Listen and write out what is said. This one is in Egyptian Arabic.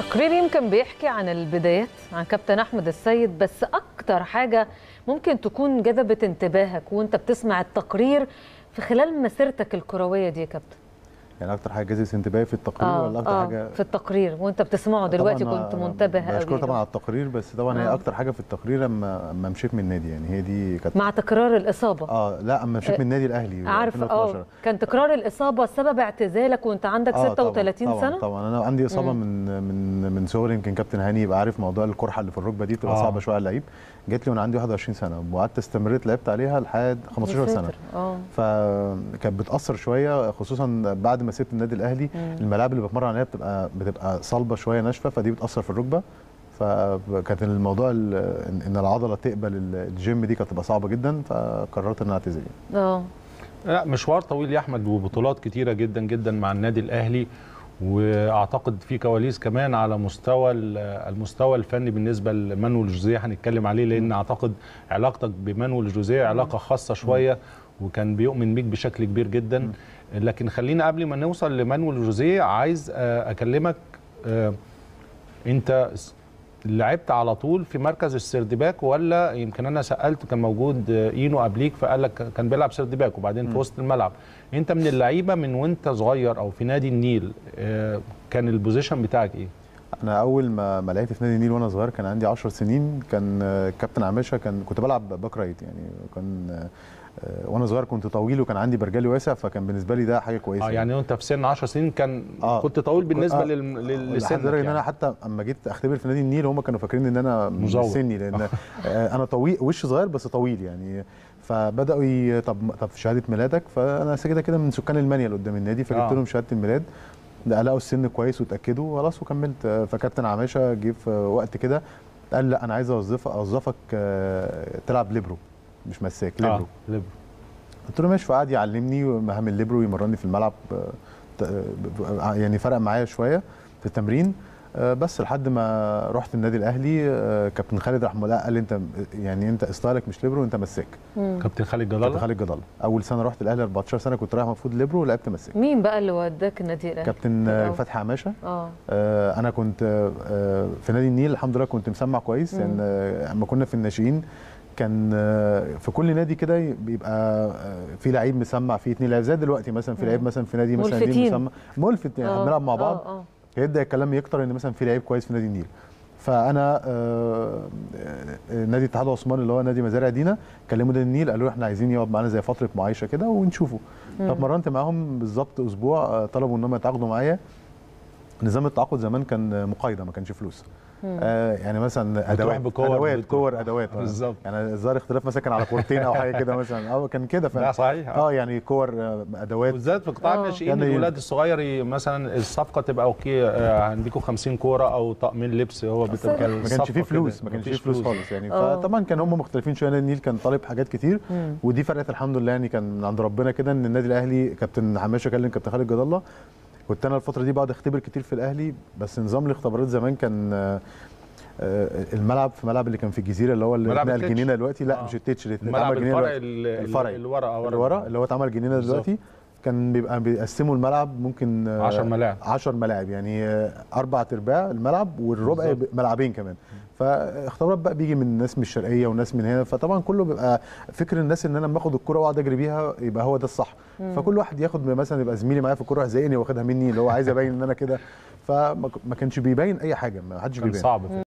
التقرير يمكن بيحكي عن البدايات عن كابتن احمد السيد بس اكتر حاجه ممكن تكون جذبت انتباهك وانت بتسمع التقرير في خلال مسيرتك الكرويه دي يا كابتن يعني اكتر حاجه جذبت انتباهي في التقرير اه ولا اكتر اه حاجه في التقرير وانت بتسمعه دلوقتي طبعاً كنت أنا منتبه قوي بشكر طبعا له. على التقرير بس طبعا هي آه. اكتر حاجه في التقرير لما لما مشيت من النادي يعني هي دي كانت مع تكرار الاصابه اه لا اما مشيت من النادي الاهلي عارف 2012. اه كان تكرار الاصابه سبب اعتزالك وانت عندك آه، 36 طبعا سنه طبعا, طبعا انا عندي اصابه مم. من من من صغري يمكن كابتن هاني يبقى عارف موضوع القرحه اللي في الركبه دي بتبقى آه. صعبه شويه على اللعيب جات لي وانا عندي 21 سنه وقعدت استمريت لعبت عليها لحد 15 يا سنه ساتر. اه فكانت بتاثر شويه خصوصا بعد ما سبت النادي الاهلي مم. الملاعب اللي بتمرن عليها بتبقى بتبقى صلبه شويه ناشفه فدي بتاثر في الركبه فكانت الموضوع ال- ان إن العضله تقبل الجيم دي كانت تبقى صعبه جدا فقررت ان انا اعتزل يعني. اه لا مشوار طويل يا احمد وبطولات كتيره جدا جدا مع النادي الاهلي واعتقد في كواليس كمان على مستوى ال- المستوى الفني بالنسبه لمانويل جوزيه هنتكلم عليه لان اعتقد علاقتك بمانويل جوزيه علاقه خاصه شويه وكان بيؤمن بيك بشكل كبير جدا لكن خلينا قبل ما نوصل لمانويل جوزيه عايز آه، اكلمك آه، انت س- لعبت على طول في مركز السردباك ولا يمكن انا سالت كان موجود آه، اينو قبليك فقال لك كان بيلعب سردباك وبعدين في وسط الملعب انت من اللعيبه من وانت صغير او في نادي النيل آه، كان البوزيشن بتاعك ايه انا اول ما ما لعبت في نادي النيل وانا صغير كان عندي 10 سنين كان آه، كابتن عماشه كان كنت بلعب باك رايت يعني كان آه، آه، وانا صغير كنت طويل وكان عندي برجلي واسع فكان بالنسبه لي ده حاجه كويسه اه يعني وانت في سن 10 سنين كان آه. كنت طويل بالنسبه آه. لل- لل- لحد لسنك درجه ان انا يعني. حتى اما جيت اختبر في نادي النيل هم كانوا فاكرين ان انا من مزور. سني لان آه، انا طويل وش صغير بس طويل يعني فبداوا ي... طب طب شهاده ميلادك فانا كده كده من سكان المانيال قدام النادي فجبت آه. لهم شهاده الميلاد ده لقوا السن كويس وتاكدوا خلاص وكملت آه، فكابتن عماشه جه في وقت كده قال لا انا عايز اوظفك اوظفك آه، تلعب ليبرو مش مساك ليبرو اه ليبرو قلت له ماشي فقعد يعلمني مهام الليبرو ويمرني في الملعب آه، ت- آه، يعني فرق معايا شويه في التمرين آه، بس لحد ما رحت النادي الاهلي آه، كابتن خالد رحمه الله قال لي انت يعني انت ستايلك مش ليبرو انت مساك مم. كابتن خالد كابتن جلال خالد جدال اول سنه رحت الاهلي 14 سنه كنت رايح المفروض ليبرو ولعبت مساك مين بقى اللي وداك النادي الاهلي كابتن في آه، الأول؟ فتحي عماشه اه آه، انا كنت آه، في نادي النيل الحمد لله كنت مسمع كويس مم. يعني آه، اما كنا في الناشئين كان آه، في كل نادي كده بيبقى آه، في لعيب مسمع في اتنين لعيب زي دلوقتي مثلا في مم. لعيب مثلا في نادي مثلا ملفتين. دي مسمع ملفت يعني آه، بنلعب مع بعض اه اه هيبدا الكلام يكتر ان مثلا في لعيب كويس في نادي النيل فانا آه، آه، نادي اتحاد عثمان اللي هو نادي مزارع دينا كلموا نادي النيل قالوا احنا عايزين يقعد معانا زي فتره معايشه كده ونشوفه فاتمرنت معاهم بالظبط اسبوع آه، طلبوا ان هم يتعاقدوا معايا نظام التعاقد زمان كان مقايضه ما كانش فلوس آه يعني مثلا بتروح ادوات بكور ادوات بت- كور ادوات آه. بالظبط. يعني الظاهر اختلاف مثلا كان على كورتين او حاجه كده مثلا اه كان كده لا فعلا صحيح اه يعني كور آه، ادوات بالذات في قطاع آه. الناشئين يعني- الولاد الصغير ي- مثلا الصفقه تبقى اوكي آه، هنديكوا 50 كوره او طقمين لبس هو بتبقى ما كانش الصفقة فيه فلوس كده. ما كانش فيه مفيش فلوس خالص يعني آه. فطبعا كان هم مختلفين شويه نادي النيل كان طالب حاجات كتير مم. ودي فرقت الحمد لله يعني كان من عند ربنا كده ان النادي الاهلي كابتن حماشه كلم كابتن خالد جد الله كنت انا الفتره دي بقعد اختبر كتير في الاهلي بس نظام الاختبارات زمان كان آه، آه، الملعب في ملعب اللي كان في الجزيره اللي هو اللي ملعب اتنقل التتش. جنينه دلوقتي لا آه. مش التتش اللي الملعب اتعمل جنينه الفرعي دلوقتي. ال- الفرعي. اللي ورا آه، اللي ورا اللي هو اتعمل جنينه بالظبط. دلوقتي كان بيبقى بيقسموا الملعب ممكن 10 ملاعب 10 ملاعب يعني آه، اربع ارباع الملعب والربع بالظبط. ملعبين كمان فاختبارات بقى بيجي من ناس من الشرقيه وناس من هنا فطبعا كله بيبقى فكر الناس ان انا لما اخد الكره واقعد اجري بيها يبقى هو ده الصح فكل واحد ياخد مثلا يبقى زميلي معايا في الكره زيني واخدها مني اللي هو عايز ابين ان انا كده فما ما كانش بيبين اي حاجه ما حدش كان بيبين صعب